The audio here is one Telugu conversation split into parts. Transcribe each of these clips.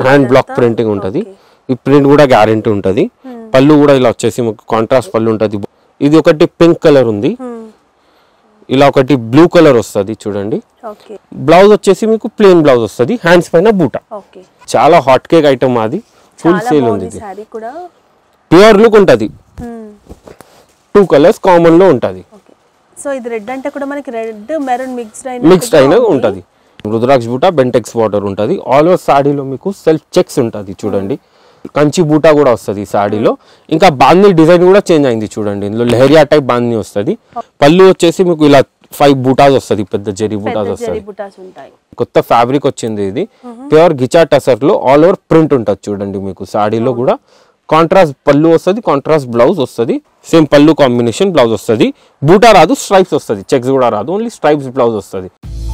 హ్యాండ్ బ్లాక్ ప్రింటింగ్ ఉంటుంది ఈ ప్రింట్ కూడా గ్యారెంటీ ఉంటుంది పళ్ళు కూడా ఇలా వచ్చేసి మీకు కాంట్రాస్ట్ పళ్ళు ఉంటుంది ఇది ఒకటి పింక్ కలర్ ఉంది ఇలా ఒకటి బ్లూ కలర్ వస్తుంది చూడండి ఓకే బ్లౌజ్ వచ్చేసి మీకు ప్లెయిన్ బ్లౌజ్ వస్తుంది హ్యాండ్స్ పైన బూట ఓకే చాలా హాట్ కేక్ ఐటమ్ అది ఫుల్ చాలా సేల్ ఉంది బాగుంది ఇది శారీ కూడా ప్యూర్ లుక్ ఉంటుంది మ్మ్. టూ కలర్స్ కామన్ లో ఉంటుంది ఓకే సో ఇది రెడ్ అంటే కూడా మనకి రెడ్ మెరూన్ మిక్స్డ్ అయిన మిక్స్డ్ అయినా ఉంటుంది రుద్రాక్ష బూట బెంటెక్స్ బార్డర్ ఉంటుంది ఆల్ ఓవర్ సాడీలో మీకు సెల్ఫ్ చెక్స్ ఉంటుంది చూడండి కంచి బూటా కూడా వస్తుంది ఈ సాడీలో ఇంకా బాందీ డిజైన్ కూడా చేంజ్ అయింది చూడండి ఇందులో లెహరియా టైప్ బాందీ వస్తుంది పళ్ళు వచ్చేసి మీకు ఇలా ఫైవ్ బూటాస్ వస్తుంది పెద్ద జరీ బూటాస్ పెద్ద వస్తుంది జరీ బుటాస్ ఉంటాయి కొత్త ఫ్యాబ్రిక్ వచ్చింది ఇది ప్యూర్ గిచా టసర్ లో ఆల్ ఓవర్ ప్రింట్ ఉంటుంది చూడండి మీకు సాడీలో కూడా కాంట్రాస్ట్ పళ్ళు వస్తుంది కాంట్రాస్ట్ బ్లౌజ్ వస్తుంది సేమ్ పళ్ళు కాంబినేషన్ బ్లౌజ్ వస్తుంది బూటా రాదు స్ట్రైప్స్ వస్తుంది చెక్స్ కూడా రాదు ఓన్లీ స్ట్రైప్స్ బ్లౌజ్ వస్తుంది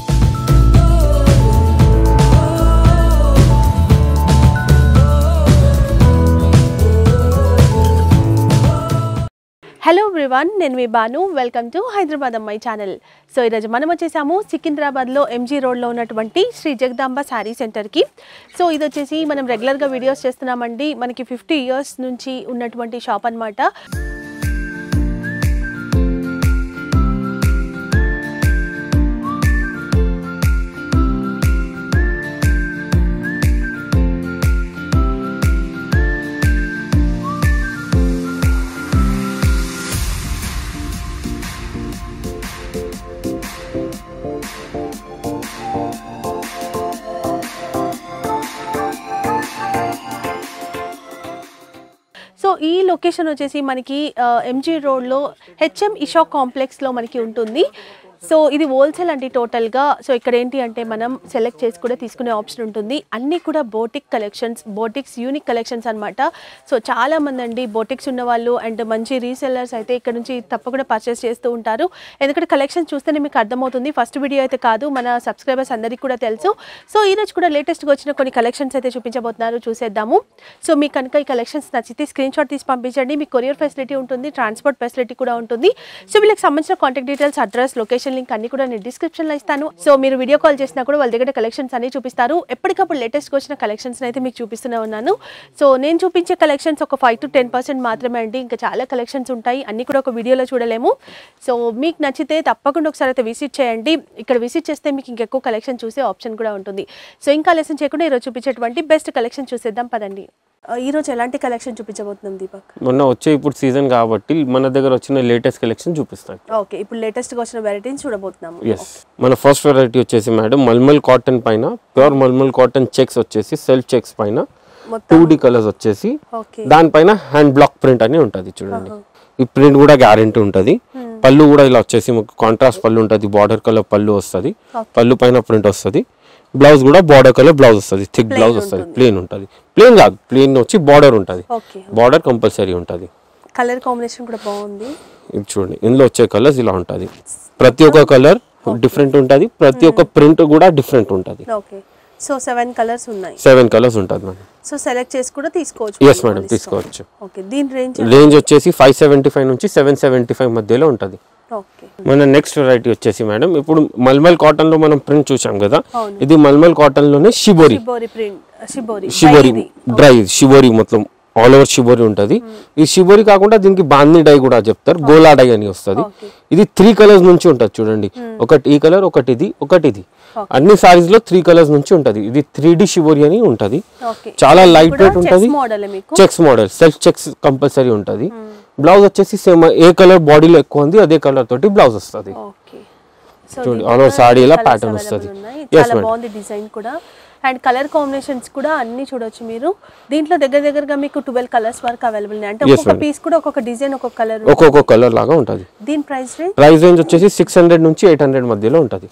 హలో ఎవ్రీవన్ నేను మీ బాను వెల్కమ్ టు హైదరాబాద్ అమ్మాయి ఛానల్ సో ఈరోజు మనం వచ్చేసాము సికింద్రాబాద్లో ఎంజీ రోడ్లో ఉన్నటువంటి శ్రీ జగదాంబ శారీ సెంటర్కి సో ఇది వచ్చేసి మనం రెగ్యులర్గా వీడియోస్ చేస్తున్నామండి మనకి ఫిఫ్టీ ఇయర్స్ నుంచి ఉన్నటువంటి షాప్ అన్నమాట సో ఈ లొకేషన్ వచ్చేసి మనకి ఎంజీ రోడ్లో హెచ్ఎం ఇషా కాంప్లెక్స్లో మనకి ఉంటుంది సో ఇది హోల్సేల్ అండి టోటల్గా సో ఇక్కడ ఏంటి అంటే మనం సెలెక్ట్ చేసి కూడా తీసుకునే ఆప్షన్ ఉంటుంది అన్నీ కూడా boutique collections boutiques unique collections అనమాట సో చాలా మంది అండి బోటిక్స్ ఉన్న వాళ్ళు అండ్ మంచి రీసెల్లర్స్ అయితే ఇక్కడ నుంచి తప్పకుండా పర్చేస్ చేస్తూ ఉంటారు ఎందుకంటే కలెక్షన్స్ చూస్తేనే మీకు అర్థమవుతుంది ఫస్ట్ వీడియో అయితే కాదు మన సబ్స్క్రైబర్స్ అందరికీ కూడా తెలుసు సో ఈ రోజు కూడా లేటెస్ట్గా వచ్చిన కొన్ని కలెక్షన్స్ అయితే చూపించబోతున్నారు చూసేద్దాము సో మీకు కనుక ఈ కలెక్షన్స్ నచ్చితే స్క్రీన్ షాట్ తీసి పంపించండి మీకు కొరియర్ ఫెసిలిటీ ఉంటుంది ట్రాన్స్పోర్ట్ ఫెసిలిటీ కూడా ఉంటుంది సో వీళ్ళకి సంబంధించిన contact details address location link అన్ని కూడా నేను డిస్క్రిప్షన్లో ఇస్తాను సో మీరు వీడియో కాల్ చేసినా కూడా వాళ్ళ దగ్గర కలెక్షన్స్ అన్ని చూపిస్తారు ఎప్పటికప్పుడు లేటెస్ట్గా వచ్చిన కలెక్షన్స్ అయితే మీకు చూపిస్తూనే ఉన్నాను సో నేను చూపించే కలెక్షన్స్ ఒక ఫైవ్ టు టెన్ పర్సెంట్ మాత్రమే అండి ఇంకా చాలా కలెక్షన్స్ ఉంటాయి అన్ని కూడా ఒక వీడియోలో చూడలేము సో మీకు నచ్చితే తప్పకుండా ఒకసారి అయితే విజిట్ చేయండి ఇక్కడ విజిట్ చేస్తే మీకు ఇంకెక్కువ కలెక్షన్ చూసే ఆప్షన్ కూడా ఉంటుంది సో ఇంకా లెసన్ చేయకుండా ఈరోజు చూపించేటువంటి బెస్ట్ కలెక్షన్ చూసేద్దాం పదండి ఆ, ఈరోజు ఎలాంటి కలెక్షన్ చూపించబోతున్నాం దీపక్ మొన్న వచ్చే ఇప్పుడు సీజన్ కాబట్టి మన దగ్గర వచ్చిన లేటెస్ట్ కలెక్షన్ చూపిస్తాను ఓకే ఇప్పుడు లేటెస్ట్గా వచ్చిన వెరైటీని చూడబోతున్నాము ఎస్ మన ఫస్ట్ వెరైటీ వచ్చేసి మేడం మల్మల్ కాటన్ పైన ప్యూర్ మల్మల్ కాటన్ చెక్స్ వచ్చేసి సెల్ఫ్ చెక్స్ పైన మొత్తం టూ డి కలర్స్ వచ్చేసి ఓకే దానిపైన హ్యాండ్ బ్లాక్ ప్రింట్ అని ఉంటుంది చూడండి ఈ ప్రింట్ కూడా గ్యారెంటీ ఉంటుంది పళ్ళు కూడా ఇలా వచ్చేసి మీకు కాంట్రాస్ట్ పళ్ళు ఉంటుంది బార్డర్ కలర్ పళ్ళు వస్తుంది పళ్ళు పైన ప్రింట్ వస్తుంది బ్లౌజ్ కూడా బార్డర్ కలర్ బ్లౌజ్ వస్తుంది థిక్ బ్లౌజ్ వస్తుంది ప్లేన్ ఉంటుంది ప్లేన్ కాదు ప్లేన్ వచ్చి బార్డర్ ఉంటుంది ఓకే బార్డర్ కంపల్సరీ ఉంటుంది కలర్ కాంబినేషన్ కూడా బాగుంది ఇది చూడండి ఇందులో వచ్చే కలర్స్ ఇలా ఉంటుంది ప్రతి ఒక్క కలర్ డిఫరెంట్ ఉంటుంది ప్రతి ఒక్క ప్రింట్ కూడా డిఫరెంట్ ఉంటుంది ఓకే సో సెవెన్ కలర్స్ ఉన్నాయి సెవెన్ కలర్స్ ఉంటుంది మేడం సో సెలెక్ట్ చేసి కూడా తీసుకోవచ్చు ఎస్ మేడం తీసుకోవచ్చు ఓకే దీని రేంజ్ రేంజ్ వచ్చేసి ఫైవ్ సెవెంటీ ఫైవ్ నుంచి సెవెన్ సెవెంటీ ఫైవ్ మధ్యలో ఉంటుంది ఓకే మన నెక్స్ట్ వెరైటీ వచ్చేసి మేడం ఇప్పుడు మల్మల్ కాటన్ లో మనం ప్రింట్ చూసాం కదా అవును. ఇది మల్మల్ కాటన్ లోనే shibori shibori print shibori shibori ఇది. డ్రై షిబోరి మొత్తం ఆల్ ఓవర్ షిబోరి ఉంటది ఈ షిబోరి కాకుండా దీనికి బాందీ డై కూడా చెప్తారు గోలా డై అని వస్తుంది ఓకే ఇది త్రీ కలర్స్ నుంచి ఉంటుంది చూడండి ఒకటి ఈ కలర్ ఒకటి ఇది ఒకటి ఇది అన్ని సారీస్ లో త్రీ కలర్స్ నుంచి ఉంటది ఇది త్రీ డి షిబోరి అని ఉంటది ఓకే చాలా లైట్ వెయిట్ ఉంటది మోడల్ మీకు checks model self checks compulsory ఉంటది బ్లౌజ్ వచ్చేసి సేమ్ ఏ కలర్ బాడీలో ఎక్కువ ఉంది అదే కలర్ తోటి బ్లౌజ్ వస్తుంది ఓకే సో చూడండి, దీంట్లో all over saree ఇలా colours pattern available వస్తది. ఉన్నాయి. Yes, చాలా madam. బాగుంది డిజైన్ కూడా అండ్ కలర్ కాంబినేషన్స్ కూడా అన్ని చూడొచ్చు మీరు దీంట్లో దగ్గర దగ్గరగా మీకు ట్వెల్వ్ కలర్స్ వరకు అవైలబుల్ ఉన్నాయి అంటే Yes, ఒక్కొక్క madam. పీస్ కూడా ఒక్కొక్క డిజైన్ ఒక్కొక్క కలర్ ఒక్కొక్క కలర్ లాగా ఉంటది దీని ప్రైస్ రేంజ్ ప్రైస్ రేంజ్ వచ్చేసి సిక్స్ హండ్రెడ్ నుంచి ఎయిట్ హండ్రెడ్ మధ్యలో ఉంటుంది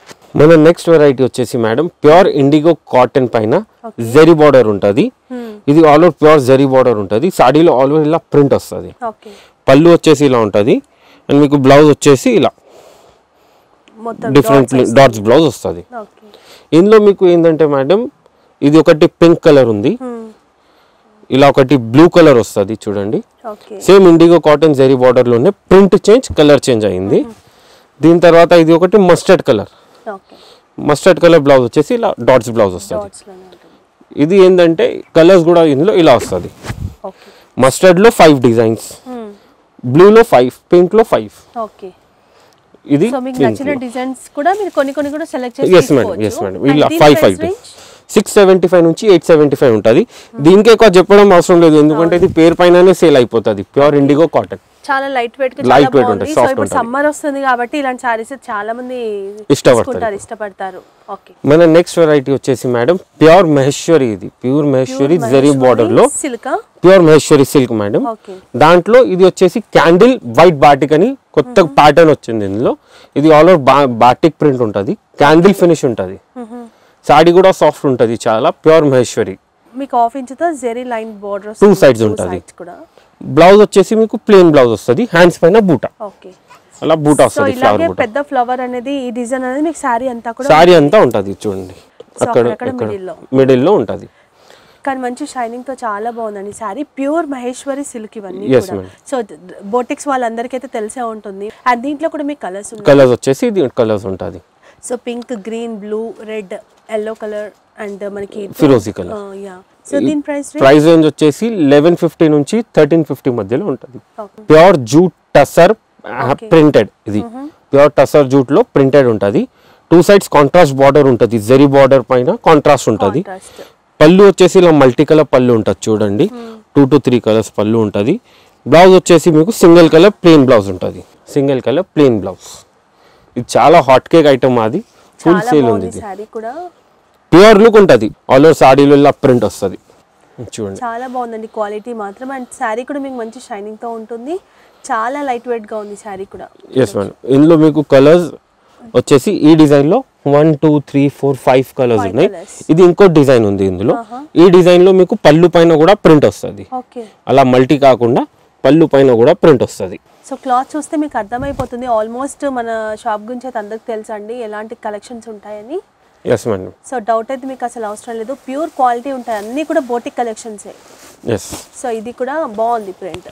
మన నెక్స్ట్ వెరైటీ వచ్చేసి మేడం ప్యూర్ ఇండిగో కాటన్ పైన జెరీ బార్డర్ ఉంటుంది ఇది all over pure zari border ఉంటుంది సాడీలో ఆల్ ఓవర్ ఇలా ప్రింట్ వస్తుంది ఓకే పళ్ళు వచ్చేసి ఇలా ఉంటుంది అండ్ మీకు బ్లౌజ్ వచ్చేసి ఇలా మొత్తం డిఫరెంట్ డాట్స్ బ్లౌజ్ వస్తుంది ఓకే ఇందులో మీకు ఏంటంటే మేడం ఇది ఒకటి పింక్ కలర్ ఉంది ఇలా ఒకటి బ్లూ కలర్ వస్తుంది చూడండి okay same indigo cotton zari border లోనే ప్రింట్ చేంజ్ కలర్ చేంజ్ అయింది దీని తర్వాత ఇది ఒకటి mustard colour okay mustard colour blouse వచ్చేసి ఇలా డాట్స్ బ్లౌజ్ వస్తుంది డాట్స్ లోనే ఉంటుంది ఇది ఏంటంటే కలర్స్ కూడా ఇందులో ఇలా వస్తుంది ఓకే మస్టర్డ్లో ఫైవ్ డిజైన్స్ బ్లూలో ఫైవ్ పింక్లో ఫైవ్ ఓకే ఇది సో మీకు నచ్చిన డిజైన్స్ కూడా మీరు కొన్ని కొన్ని కూడా సెలెక్ట్ చేసి ఎస్ మేడం ఎస్ తీసుకోవచ్చు. మేడం And ఇలా దీని five price five range? Six seventy five నుంచి ఎయిట్ సెవెంటీ ఫైవ్ ఉంటుంది దీనికి ఎక్కువ చెప్పడం అవసరం లేదు ఎందుకంటే ఇది పేరు పైననే సేల్ అయిపోతుంది ప్యూర్ ఇండిగో కాటన్ చాలా లైట్ వెయిట్ గా Light చాలా weight బాగుంది ఉంటుంది, సో soft ఇప్పుడు ఉంటుంది. సమ్మర్ వస్తుంది కాబట్టి ఇలాంటి సారీస్ చాలా మంది ఇష్టపడతారు. తీసుకుంటారు ఇష్టపడతారు ఓకే మన నెక్స్ట్ వెరైటీ వచ్చేసి మేడం ప్యూర్ మహేశ్వరి ఇది ప్యూర్ మహేశ్వరి జరీ బార్డర్ లో silk pure Maheshwari silk madam okay దాంట్లో ఇది వచ్చేసి క్యాండిల్ వైట్ బాటిక్ అని కొత్త ప్యాటర్న్ వచ్చింది ఇందులో ఇది ఆల్ ఓవర్ బా బాటిక్ ప్రింట్ ఉంటుంది క్యాండిల్ ఫినిష్ ఉంటుంది సాడీ కూడా సాఫ్ట్ ఉంటుంది చాలా ప్యూర్ మహేశ్వరి మీకు హాఫ్ ఇంచ్ తో zari line border Two sides ఉంటది. కూడా బ్లౌజ్ వచ్చేసి మీకు ప్లేన్ బ్లౌజ్ వస్తుంది హ్యాండ్స్ పైన బూట ఓకే అలా బూట సో వస్తుంది ఫ్లవర్ ఇలాగే బూట పెద్ద ఫ్లవర్ అనేది ఈ డిజైన్ అనేది మీకు శారీ అంతా కూడా సారీ అంతా ఉంటుంది చూడండి So, అక్కడ అక్కడక్కడ ఇక్కడ middle లో. మిడిల్లో ఉంటుంది కానీ మంచి షైనింగ్ తో చాలా బాగుందండి శారీ ప్యూర్ మహేశ్వరి సిల్క్ ఇవన్నీ Yes, కూడా ma'am. సో బోటిక్స్ వాళ్ళందరికీ అయితే తెలిసే ఉంటుంది అండ్ దీంట్లో కూడా మీకు కలర్స్ ఉన్నాయి కలర్స్ వచ్చేసి ఇది కలర్స్ ఉంటుంది so pink green blue red yellow colour and మనకి ఫిరోజీ కలర్ యా సో దీని ప్రైస్ ప్రైస్ రేంజ్ వచ్చేసి లెవెన్ ఫిఫ్టీ నుంచి థర్టీన్ ఫిఫ్టీ మధ్యలో ఉంటుంది ప్యూర్ జూట్ టసర్ ప్రింటెడ్ ఇది ప్యూర్ టసర్ జూట్ లో ప్రింటెడ్ ఉంటుంది టూ సైడ్స్ కాంట్రాస్ట్ బార్డర్ ఉంటుంది జరీ బార్డర్ పైన కాంట్రాస్ట్ ఉంటుంది కాంట్రాస్ట్ పళ్ళు వచ్చేసి ఇలా మల్టీ కలర్ పళ్ళు ఉంటుంది చూడండి టూ టు త్రీ కలర్స్ పళ్ళు ఉంటుంది బ్లౌజ్ వచ్చేసి మీకు సింగిల్ కలర్ ప్లెయిన్ బ్లౌజ్ ఉంటుంది సింగిల్ కలర్ ప్లెయిన్ బ్లౌజ్ ఇది చాలా హాట్ కేక్ ఐటమ్ అది ఫుల్ చాలా సేల్ ఉంది బాగుంది ఇది శారీ కూడా ప్యూర్ లుక్ ఉంటుంది ఆల్ ఓవర్ సాడీలో ఇలా ప్రింట్ వస్తుంది చూడండి చాలా బాగుందండి క్వాలిటీ మాత్రం అండ్ శారీ కూడా మీకు మంచి షైనింగ్ తో ఉంటుంది చాలా లైట్ వెయిట్ గా ఉంది శారీ కూడా ఎస్ మేడం ఇందులో మీకు కలర్స్ వచ్చేసి ఈ డిజైన్ లో one two three four five colours Five ఉన్నాయి colours. ఇది ఇంకో డిజైన్ ఉంది ఇందులో ఈ డిజైన్ లో మీకు పళ్ళు పైన కూడా ప్రింట్ వస్తుంది ఓకే అలా మల్టీ కాకుండా పళ్ళు పైన కూడా ప్రింట్ వస్తుంది సో క్లాత్ చూస్తే మీకు అర్థమైపోతుంది ఆల్మోస్ట్ మన షాప్ గురించి అయితే అందరికి తెలుసండి ఎలాంటి కలెక్షన్స్ ఉంటాయని ఎస్ మేడం సో డౌట్ అయితే మీకు అసలు అవసరం లేదు ప్యూర్ క్వాలిటీ ఉంటాయి అన్నీ కూడా బోటిక్ కలెక్షన్సే ఎస్ సో ఇది కూడా బాగుంది ప్రింట్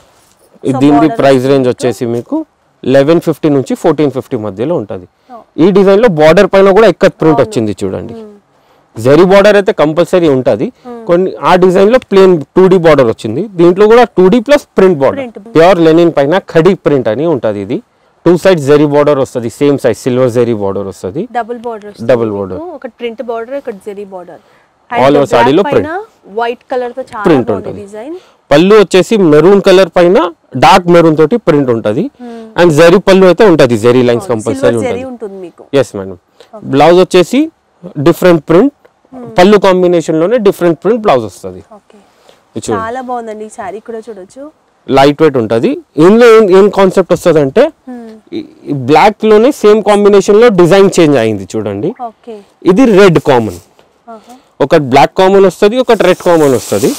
దీని ప్రైస్ రేంజ్ వచ్చేసి మీకు లెవెన్ ఫిఫ్టీ నుంచి ఫోర్టీన్ ఫిఫ్టీ మధ్యలో ఉంటుంది ఈ డిజైన్ లో బార్డర్ పైన కూడా ఎక్కత్ ప్రింట్ వచ్చింది చూడండి జరీ బార్డర్ అయితే కంపల్సరీ ఉంటుంది కొన్ని ఆ డిజైన్ లో ప్లేన్ టూ డి బార్డర్ వచ్చింది దీంట్లో కూడా two D plus print border Print. Pure linen పైన ఖడీ ప్రింట్ అని ఉంటుంది ఇది టూ సైడ్ జరీ బార్డర్ వస్తుంది same size silver zari border వస్తుంది డబుల్ బార్డర్ Double border. ఒకటి ప్రింట్ బార్డర్ ఒకటి జెరీ బార్డర్ All over సాడీలో పైన వైట్ కలర్ తో చాలా Print బాగుంది ఉంటుంది. డిజైన్ పళ్ళు వచ్చేసి మెరూన్ కలర్ పైన డార్క్ మెరూన్ తోటి ప్రింట్ ఉంటుంది అండ్ జరీ పళ్ళు అయితే ఉంటుంది zari lines compulsory silver zari ఉంటుంది ఉంటుంది మీకు ఎస్ మేడం బ్లౌజ్ వచ్చేసి డిఫరెంట్ ప్రింట్ పళ్ళు కాంబినేషన్ లోనే డిఫరెంట్ ప్రింట్ బ్లౌజ్ వస్తుంది ఓకే ఇది చూడండి చాలా బాగుందండి ఈ శారీ కూడా చూడొచ్చు లైట్ వెయిట్ ఉంటుంది ఇందులో ఏం- ఏం కాన్సెప్ట్ వస్తుంది అంటే బ్లాక్ లోనే సేమ్ కాంబినేషన్ లో డిజైన్ చేంజ్ అయింది చూడండి ఓకే ఇది రెడ్ కామన్ ఒకటి బ్లాక్ కామన్ వస్తుంది ఒకటి రెడ్ కామన్ వస్తుంది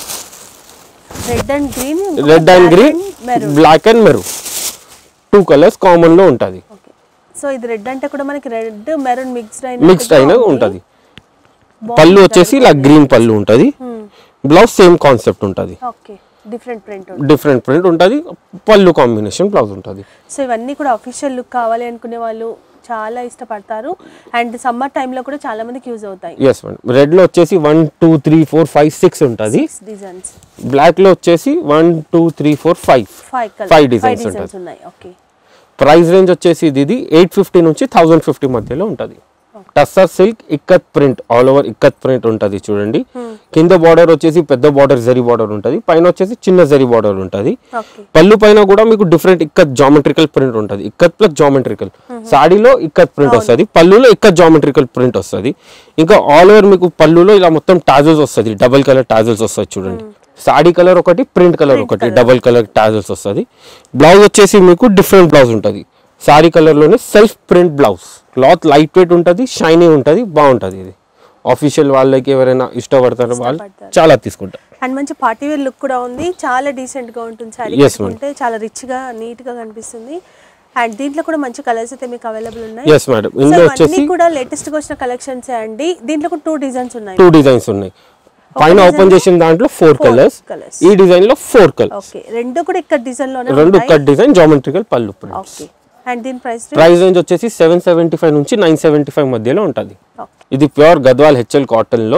red and green red and green maroon black and maroon two colours common లో ఉంటుంది ఓకే సో ఇది రెడ్ అంటే కూడా మనకి రెడ్ మెరూన్ మిక్స్డ్ అయిన మిక్స్డ్ అయినా ఉంటుంది పళ్ళు వచ్చేసి ఇలా గ్రీన్ పళ్ళు ఉంటుంది బ్లౌజ్ సేమ్ కాన్సెప్ట్ ఉంటుంది okay different print different print ఉంటుంది పళ్ళు కాంబినేషన్ బ్లౌజ్ ఉంటుంది సో ఇవన్నీ కూడా అఫీషియల్ లుక్ కావాలి అనుకునే వాళ్ళు చాలా ఇష్టపడతారు అండ్ సమ్మర్ టైంలో కూడా చాలా మందికి యూజ్ అవుతాయి ఎస్ మేడం రెడ్ లో వచ్చేసి one two three four five six ఉంటుంది డిజైన్స్ బ్లాక్ లో వచ్చేసి one two three four five five colour Five five designs designs ఉన్నాయి ఓకే ప్రైస్ రేంజ్ వచ్చేసి ఇది ఇది ఎయిట్ ఫిఫ్టీ నుంచి థౌజండ్ ఫిఫ్టీ మధ్యలో ఉంటుంది tussar silk ikat print all over ikat print ఉంటుంది చూడండి కింద బార్డర్ వచ్చేసి పెద్ద బార్డర్ జరీ బార్డర్ ఉంటుంది పైన వచ్చేసి చిన్న జరీ బార్డర్ ఉంటుంది ఓకే పళ్ళు పైన కూడా మీకు డిఫరెంట్ ఇక్కత్ జామెట్రికల్ ప్రింట్ ఉంటుంది ఇక్కత్ ప్లస్ జామెట్రికల్ సాడీలో ఇక్కత్ ప్రింట్ వస్తుంది పళ్ళులో ఇక్కత్ జామెట్రికల్ ప్రింట్ వస్తుంది ఇంకా ఆల్ ఓవర్ మీకు పళ్ళులో ఇలా మొత్తం టాజల్స్ వస్తుంది డబల్ కలర్ టాజల్స్ వస్తుంది చూడండి సాడీ కలర్ ఒకటి ప్రింట్ కలర్ ఒకటి డబల్ కలర్ టాజల్స్ వస్తుంది బ్లౌజ్ వచ్చేసి మీకు డిఫరెంట్ బ్లౌజ్ ఉంటుంది సారీ కలర్ లోనే self print blouse cloth light weight ఉంటుంది షైనీ ఉంటుంది బాగుంటుంది ఇది ఆఫీషియల్ వాళ్ళకి ఎవరైనా ఇష్టపడతారో వాళ్ళు ఇష్టపడతారు. చాలా తీసుకుంటారు అండ్ మంచి పార్టీ వేర్ లుక్ కూడా ఉంది చాలా డీసెంట్ గా ఉంటుంది శారీ Yes, ma'am. కట్టుకుంటే చాలా రిచ్ గా నీట్ గా కనిపిస్తుంది అండ్ దీంట్లో కూడా మంచి కలర్స్ అయితే మీకు అవైలబుల్ ఉన్నాయి ఎస్ మేడం సో ఇందులో ఇవన్నీ వచ్చేసి కూడా లేటెస్ట్ గా వచ్చిన కలెక్షన్స్ అండి దీంట్లో కూడా టూ డిజైన్స్ ఉన్నాయి టూ డిజైన్స్ ఉన్నాయి పైన ఓపెన్ చేసిన దాంట్లో ఫోర్ కలర్స్ colours. ఈ డిజైన్ లో ఫోర్ కలర్స్ ఓకే రెండు కూడా ఇక్కడ డిజైన్ లోనే రెండు ఉంటాయి కట్ డిజైన్ జామెట్రికల్ పళ్ళు ప్రింట్ ఓకే అండ్ దీని ప్రైస్ ప్రైస్ రేంజ్ వచ్చేసి సెవెన్ సెవెంటీ ఫైవ్ నుంచి నైన్ సెవెంటీ ఫైవ్ మధ్యలో ఉంటుంది ఇది ప్యూర్ గద్వాల్ హెచ్ఎల్ కాటన్ లో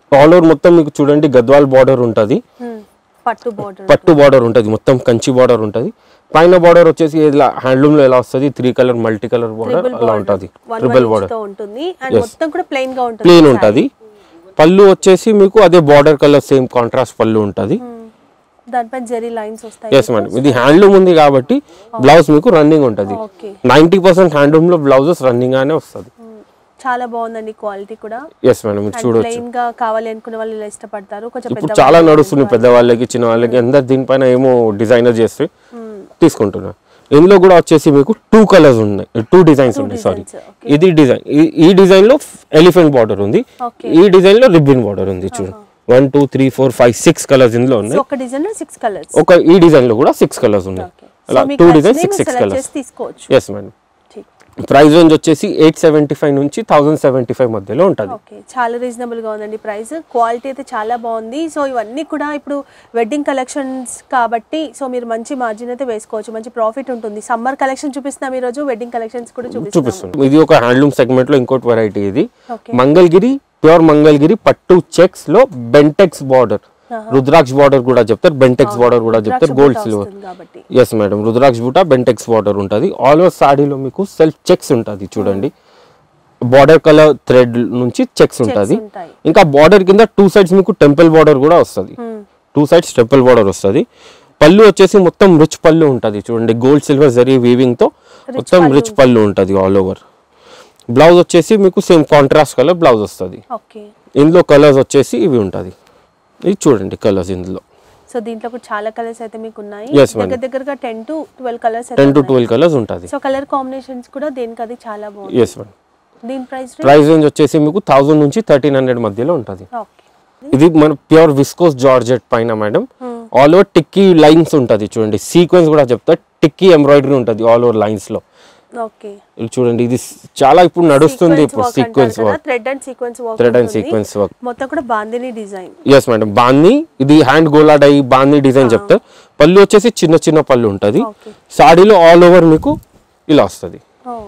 ఆల్ ఓవర్ మొత్తం మీకు చూడండి గద్వాల్ బార్డర్ ఉంటుంది Hmm. పట్టు బార్డర్ పట్టు బార్డర్ ఉంటుంది మొత్తం కంచి బార్డర్ ఉంటుంది పైన బార్డర్ వచ్చేసి ఇలా హ్యాండ్లూమ్ లో ఎలా వస్తుంది three colour multi colour border అలా ఉంటుంది వన్ ట్రిపుల్ బార్డర్ తో ఉంటుంది అండ్ మొత్తం కూడా ప్లెయిన్ గా ఉంటుంది ప్లేన్ ఉంటుంది పళ్ళు వచ్చేసి మీకు అదే బార్డర్ కలర్ సేమ్ కాంట్రాస్ట్ పళ్ళు ఉంటుంది Hmm. దానిపైన జెరీ లైన్స్ వస్తాయి ఎస్ మేడం ఇది హ్యాండ్లూమ్ ఉంది కాబట్టి బ్లౌజ్ మీకు రన్నింగ్ ఉంటుంది ఓకే నైంటీ పర్సెంట్ హ్యాండ్లూమ్ లో బ్లౌజెస్ రన్నింగ్ గానే వస్తుంది చాలా బాగుందండి క్వాలిటీ కూడా ఎస్ మేడం ఇది చూడొచ్చు ప్లెయిన్ గా కావాలి అనుకునే వాళ్ళు ఇలా ఇష్టపడతారు కొంచెం ఇప్పుడు పెద్ద చాలా నడుస్తుంది పెద్దవాళ్ళకి చిన్న వాళ్ళకి అందరు దీనిపైన ఏమో డిజైనర్ చేస్తే తీసుకుంటున్నారు ఇందులో కూడా వచ్చేసి మీకు టూ కలర్స్ ఉన్నాయి టూ డిజైన్స్ ఉన్నాయి సారీ designs, ఇది డిజైన్ ఈ డిజైన్ లో ఎలిఫెంట్ బార్డర్ ఉంది Okay. ఈ డిజైన్ లో రిబ్బన్ బార్డర్ ఉంది చూడు one two three four five six colours ఇందులో ఉన్నాయి ఒక డిజైన్ లో సిక్స్ కలర్స్ ఒక ఈ డిజైన్ లో కూడా సిక్స్ కలర్స్ ఉన్నాయి అలా two design six six colours చేసి తీసుకోవచ్చు ఎస్ మేడం ప్రైస్ రేంజ్ వచ్చేసి ఎయిట్ సెవెంటీ ఫైవ్ నుంచి థౌసండ్ సెవెంటీ ఫైవ్ మధ్యలో ఉంటుంది ఓకే చాలా రీజనబుల్ గా ఉందండి ప్రైస్ క్వాలిటీ అయితే చాలా బాగుంది సో ఇవన్నీ కూడా ఇప్పుడు వెడ్డింగ్ కలెక్షన్స్ కాబట్టి సో మీరు మంచి మార్జిన్ అయితే వేసుకోవచ్చు మంచి ప్రాఫిట్ ఉంటుంది సమ్మర్ కలెక్షన్ చూపిస్తున్నాం ఈ రోజు వెడ్డింగ్ కలెక్షన్స్ కూడా చూపిస్తాం చూపిస్తుంది ఇది ఒక హ్యాండ్లూమ్ సెగ్మెంట్ లో ఇంకోటి వెరైటీ ఇది ఓకే మంగళగిరి ప్యూర్ మంగళగిరి పట్టు చెక్స్ లో బెంటెక్స్ బార్డర్ రుద్రాక్ష బార్డర్ కూడా చెప్తారు బెంటెక్స్ బార్డర్ కూడా చెప్తారు గోల్డ్ సిల్వర్ వస్తుంది కాబట్టి ఎస్ మేడం రుద్రాక్ష బూట బెంటెక్స్ బార్డర్ ఉంటుంది ఆల్ ఓవర్ సాడీలో మీకు సెల్ఫ్ చెక్స్ ఉంటుంది చూడండి బార్డర్ కలర్ థ్రెడ్ నుంచి చెక్స్ ఉంటుంది ఉంటాయి ఇంకా బార్డర్ కింద టూ సైడ్స్ మీకు టెంపుల్ బార్డర్ కూడా వస్తుంది Hmm. Two sides temple border వస్తుంది పళ్ళు వచ్చేసి మొత్తం రిచ్ పళ్ళు ఉంటుంది చూడండి గోల్డ్ సిల్వర్ జరీ వీవింగ్ తో మొత్తం రిచ్ పళ్ళు ఉంటుంది ఆల్ ఓవర్ బ్లౌజ్ వచ్చేసి మీకు సేమ్ కాంట్రాస్ట్ కలర్ బ్లౌజ్ వస్తుంది ఓకే ఇందులో కలర్స్ వచ్చేసి ఇవి ఉంటుంది ఇది చూడండి కలర్స్ ఇందులో సో దీంట్లో కూడా చాలా కలర్స్ అయితే మీకు ఉన్నాయి Yes, madam. దగ్గర దగ్గరగా ten to twelve colours ten to twelve colours ఉంటుంది సో కలర్ కాంబినేషన్స్ కూడా దేనికి అది చాలా బాగుంది ఎస్ మేడం దీని ప్రైస్ ప్రైస్ రేంజ్ వచ్చేసి మీకు థౌజండ్ నుంచి థర్టీన్ హండ్రెడ్ మధ్యలో ఉంటుంది ఓకే ఇది మన ప్యూర్ విస్కోస్ జార్జెట్ పైన మేడం ఆల్ ఓవర్ టిక్కీ లైన్స్ ఉంటుంది చూడండి సీక్వెన్స్ కూడా చెప్తా టిక్కీ ఎంబ్రాయిడరీ ఉంటుంది ఆల్ ఓవర్ లైన్స్ లో ఓకే ఇది చూడండి ఇది చాలా ఇప్పుడు నడుస్తుంది ఇప్పుడు sequence work thread and sequence work thread and sequence work మొత్తం కూడా బాందిని డిజైన్ ఎస్ మేడం బాంది ఇది హ్యాండ్ గోలా డై బాంది డిజైన్ చెప్తారు పళ్ళు వచ్చేసి చిన్న చిన్న పళ్ళు ఉంటుంది ఓకే సాడీలో ఆల్ ఓవర్ మీకు ఇలా వస్తుంది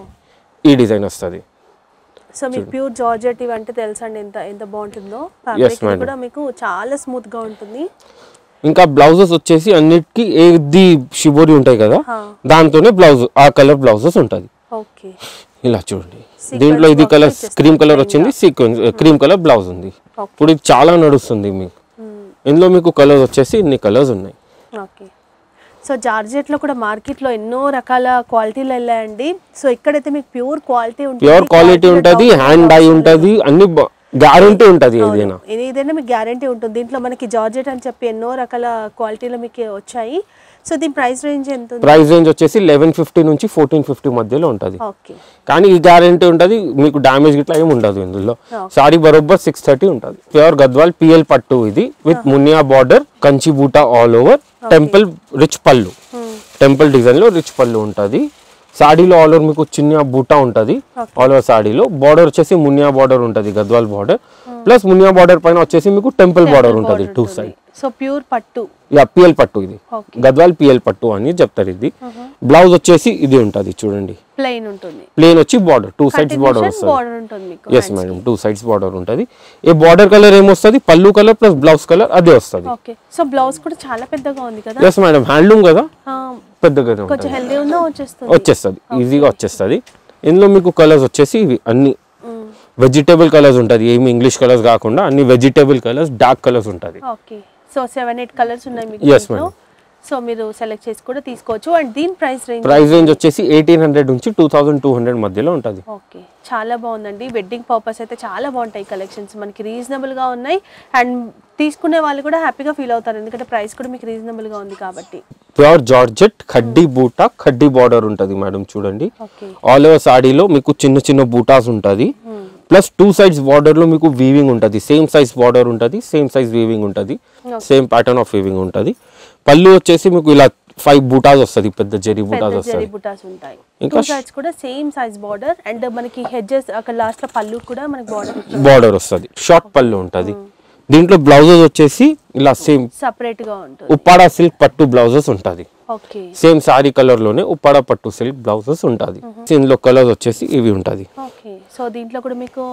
ఈ డిజైన్ వస్తుంది సో మీకు ప్యూర్ జార్జెట్ ఇవి అంటే తెలుసండి ఎంత ఎంత బాగుంటుందో ఫ్యాబ్రిక్ madam. కూడా మీకు చాలా స్మూత్ గా ఉంటుంది ఇంకా బ్లౌజెస్ వచ్చేసి అన్నిటికీ ఏది షిబోరి ఉంటాయి కదా హా. దాంతోనే బ్లౌజ్ ఆ కలర్ బ్లౌజెస్ ఉంటుంది ఓకే ఇలా చూడండి దీంట్లో ఇది కలర్ క్రీమ్ కలర్ వచ్చింది సీక్వెన్స్ క్రీమ్ కలర్ బ్లౌజ్ ఉంది ఇప్పుడు ఇది చాలా నడుస్తుంది మీకు ఇందులో మీకు కలర్స్ వచ్చేసి ఇన్ని కలర్స్ ఉన్నాయి ఓకే సో జార్జెట్లో కూడా మార్కెట్లో ఎన్నో రకాల క్వాలిటీలు వెళ్ళాయండి సో ఇక్కడైతే మీకు ప్యూర్ క్వాలిటీ ఉంటుంది ప్యూర్ క్వాలిటీ ఉంటుంది హ్యాండ్ డై ఉంటుంది అన్ని గ్యారంటీ ఉంటుంది ఏదైనా ఇది ఏదైనా మీకు గ్యారంటీ ఉంటుంది దీంట్లో మనకి జార్జెట్ అని చెప్పి ఎన్నో రకాల క్వాలిటీలు మీకు వచ్చాయి సో దీని ప్రైస్ రేంజ్ ఎంత ఉంది ప్రైస్ రేంజ్ వచ్చేసి లెవెన్ ఫిఫ్టీ నుంచి ఫోర్టీన్ ఫిఫ్టీ మధ్యలో ఉంటుంది ఓకే కానీ ఈ గ్యారంటీ ఉంటుంది మీకు డ్యామేజ్ ఇట్లా ఏమి ఉండదు ఇందులో సారీ బరోబ్బర్ సిక్స్ థర్టీ ఉంటుంది ప్యూర్ గద్వాల్ పిఎల్ పట్టు ఇది విత్ మునియా బార్డర్ కంచి బూటా ఆల్ ఓవర్ టెంపుల్ రిచ్ పళ్ళు టెంపుల్ డిజైన్ లో రిచ్ పళ్ళు ఉంటుంది సాడీలో ఆల్ ఓవర్ మీకు చిన్న బూటా ఉంటుంది ఆల్ ఓవర్ సాడీలో బార్డర్ వచ్చేసి మునియా బార్డర్ ఉంటుంది గద్వాల్ బార్డర్ ప్లస్ మునియా బార్డర్ పైన వచ్చేసి మీకు టెంపుల్ బార్డర్ ఉంటుంది టూ సైడ్ సో ప్యూర్ పట్టు యా పిఎల్ పట్టు ఇది Okay. గద్వాల్ పిఎల్ పట్టు అని చెప్తారు ఇది బ్లౌజ్ వచ్చేసి ఇది ఉంటుంది చూడండి ప్లెయిన్ ఉంటుంది ప్లేన్ వచ్చి బార్డర్ టూ సైడ్స్ బార్డర్ వస్తుంది బార్డర్ ఉంటుంది మీకు yes madam two sides border ఉంటుంది ఈ బార్డర్ కలర్ ఏమొస్తుంది పళ్ళు కలర్ ప్లస్ బ్లౌజ్ కలర్ అదే వస్తుంది ఓకే సో బ్లౌజ్ కూడా చాలా పెద్దగా ఉంది కదా ఎస్ మేడం హ్యాండ్లూమ్ కదా ఆ, పెద్దగానే ఉంటుంది కొంచెం హెల్దీ ఉందా వచ్చేస్తుంది వచ్చేస్తుంది ఈజీగా వచ్చేస్తుంది ఇందులో మీకు కలర్స్ వచ్చేసి ఇవి అన్ని మ్మ్. వెజిటేబుల్ కలర్స్ ఉంటుంది ఏమి ఇంగ్లీష్ కలర్స్ కాకుండా అన్ని వెజిటేబుల్ కలర్స్ డార్క్ కలర్స్ ఉంటుంది okay so seven eight colours ఉన్నాయి మీకు Yes, దీంట్లో. సో మీరు సెలెక్ట్ చేసి కూడా తీసుకోవచ్చు అండ్ దీని ప్రైస్ రేంజ్ ప్రైస్ రేంజ్ వచ్చేసి ఎయిటీన్ హండ్రెడ్ నుంచి టూ థౌసండ్ టూ హండ్రెడ్ మధ్యలో ఉంటుంది ఓకే చాలా బాగుందండి వెడ్డింగ్ పర్పస్ అయితే చాలా బాగుంటాయి కలెక్షన్స్ మనకి రీజనబుల్ గా ఉన్నాయి అండ్ తీసుకునే వాళ్ళు కూడా హ్యాపీగా ఫీల్ అవుతారు ఎందుకంటే ప్రైస్ కూడా మీకు రీజనబుల్ గా ఉంది కాబట్టి ప్యూర్ జార్జెట్ ఖడ్డీ బూటా ఖడ్డీ బార్డర్ ఉంటుంది మేడం చూడండి ఓకే ఆల్ ఓవర్ సాడీలో మీకు చిన్న చిన్న బూటాస్ ఉంటుంది ప్లస్ టూ సైడ్స్ బార్డర్ లో మీకు వీవింగ్ ఉంటుంది సేమ్ సైజ్ బార్డర్ ఉంటుంది సేమ్ సైజ్ వీవింగ్ ఉంటుంది సేమ్ ప్యాటర్న్ ఆఫ్ వీవింగ్ ఉంటుంది పళ్ళు వచ్చేసి మీకు ఇలా ఫైవ్ బూటాస్ వస్తుంది పెద్ద జెరీ బూటాస్ పెద్ద జరీ వస్తుంది బుటాస్ ఉంటాయి ఇంకా టూ సైడ్స్ కూడా సేమ్ సైజ్ బార్డర్ అండ్ మనకి హెడ్జెస్ అక్కడ లాస్ట్ లో పళ్ళు కూడా మనకి బార్డర్ బార్డర్ వస్తుంది షార్ట్ పళ్ళు ఉంటుంది దీంట్లో బ్లౌజెస్ వచ్చేసి ఇలా సేమ్ సపరేట్ గా ఉంటుంది ఉప్పాడ సిల్క్ పట్టు బ్లౌజెస్ ఉంటుంది ఓకే సేమ్ సారీ కలర్ లోనే ఉప్పాడ పట్టు సిల్క్ బ్లౌజెస్ ఉంటుంది ఇందులో కలర్స్ వచ్చేసి ఇవి ఉంటుంది ఓకే సో దీంట్లో కూడా మీకు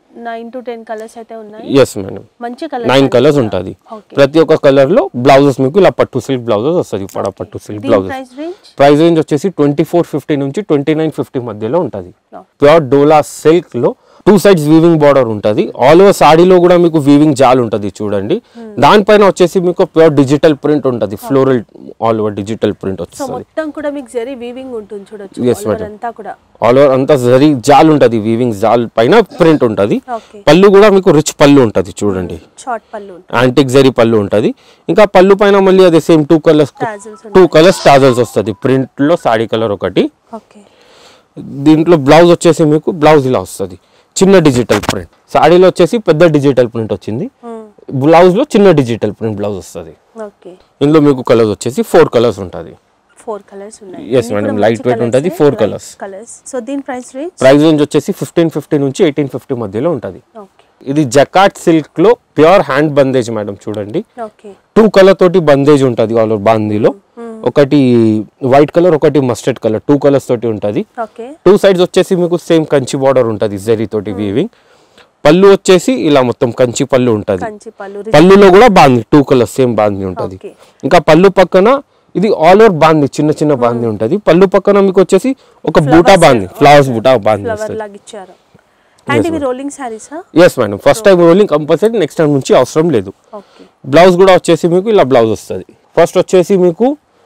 నైన్ టు టెన్ కలర్స్ అయితే ఉన్నాయి ఎస్ మేడం మంచి కలర్ నైన్ కలర్స్ ఉంటుంది ఓకే ప్రతి ఒక్క కలర్ లో బ్లౌజెస్ మీకు ఇలా పట్టు సిల్క్ బ్లౌజెస్ వస్తుంది పడ పట్టు సిల్క్ దీని blouses price range price range వచ్చేసి ట్వంటీ ఫోర్ ఫిఫ్టీ నుంచి ట్వంటీ నైన్ ఫిఫ్టీ మధ్యలో ఉంటుంది ప్యూర్ డోలా సిల్క్ లో టూ సైడ్స్ వీవింగ్ బార్డర్ ఉంటుంది ఆల్ ఓవర్ సాడీలో కూడా మీకు వీవింగ్ జాల్ ఉంటుంది చూడండి దానిపైన వచ్చేసి మీకు ప్యూర్ డిజిటల్ ప్రింట్ ఉంటుంది floral all over digital print so వస్తుంది మొత్తం కూడా మీకు జరీ వీవింగ్ ఉంటుంది చూడొచ్చు Yes, all over madam. అంతా కూడా ఆల్ ఓవర్ అంతా జరీ జాల్ ఉంటుంది వీవింగ్ జాల్ పైన ప్రింట్ ఉంటుంది ఓకే పళ్ళు కూడా మీకు రిచ్ పళ్ళు ఉంటుంది చూడండి షార్ట్ పళ్ళు ఉంటుంది యాంటిక్ జరీ పళ్ళు ఉంటుంది ఇంకా పళ్ళు పైన మళ్ళీ అదే same two colours tassels two colours tassels వస్తుంది ప్రింట్ లో సాడీ కలర్ ఒకటి ఓకే దీంట్లో బ్లౌజ్ వచ్చేసి మీకు బ్లౌజ్ ఇలా వస్తుంది చిన్న డిజిటల్ ప్రింట్ సాడీలో వచ్చేసి పెద్ద డిజిటల్ ప్రింట్ వచ్చింది బ్లౌజ్ లో చిన్న డిజిటల్ ప్రింట్ బ్లౌజ్ వస్తుంది ఓకే ఇందులో మీకు కలర్స్ వచ్చేసి ఫోర్ కలర్స్ ఉంటుంది ఫోర్ కలర్స్ ఉన్నాయి Yes, madam. Light weight ఉంటది, four colours. కలర్స్ సో దీని ప్రైస్ రేంజ్ ప్రైస్ రేంజ్ వచ్చేసి ఫిఫ్టీన్ ఫిఫ్టీ నుంచి ఎయిటీన్ ఫిఫ్టీ మధ్యలో ఉంటుంది ఓకే ఇది జకాట్ సిల్క్ లో ప్యూర్ హ్యాండ్ బందేజ్ మేడం చూడండి ఓకే టూ కలర్ తోటి బందేజ్ ఉంటుంది ఆల్ ఓవర్ బాందీలో ఒకటి వైట్ కలర్ ఒకటి మస్టర్డ్ కలర్ టూ కలర్స్ తోటి ఉంటుంది ఓకే టూ సైడ్స్ వచ్చేసి మీకు సేమ్ కంచి బార్డర్ ఉంటుంది జరీ తోటి వీవింగ్ పళ్ళు వచ్చేసి ఇలా మొత్తం కంచి పళ్ళు ఉంటుంది కంచి పళ్ళు పళ్ళులో కూడా బాంది టూ కలర్స్ సేమ్ బాంది ఉంటుంది Okay. ఇంకా పళ్ళు పక్కన ఇది ఆల్ ఓవర్ బాంది చిన్న చిన్న బాంది ఉంటుంది పళ్ళు పక్కన మీకు వచ్చేసి ఒక బూటా బాంది ఫ్లవర్స్ బూటా బాంది ఫ్లవర్ వస్తుంది లాగా ఇచ్చారు అండ్ ఇవి రోలింగ్ సారీసా yes madam first time rolling compulsory next time నుంచి అవసరం లేదు ఓకే బ్లౌజ్ కూడా వచ్చేసి మీకు ఇలా బ్లౌజ్ వస్తుంది ఫస్ట్ వచ్చేసి మీకు